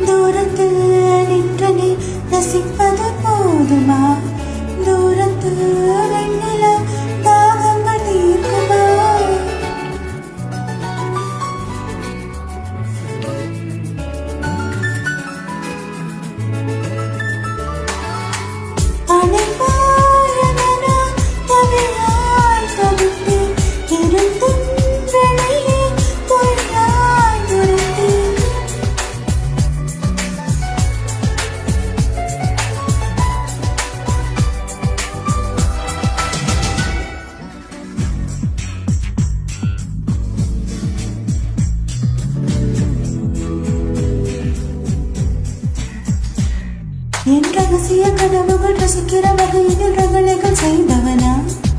தூரத்தில் நின்று நீ ரசிப்பது போதுமா தூரத்து வெண்ணில தாகங்கள் தீர்க்குமா அனைவாயன தவியாய் தவித்து இருந்தும் வெளியே பொய்யாய் துரைத்தேன் என் ரகசிய கனவுகள் ரசிக்கிற வகையில் ரகளைகள் செய்தவனா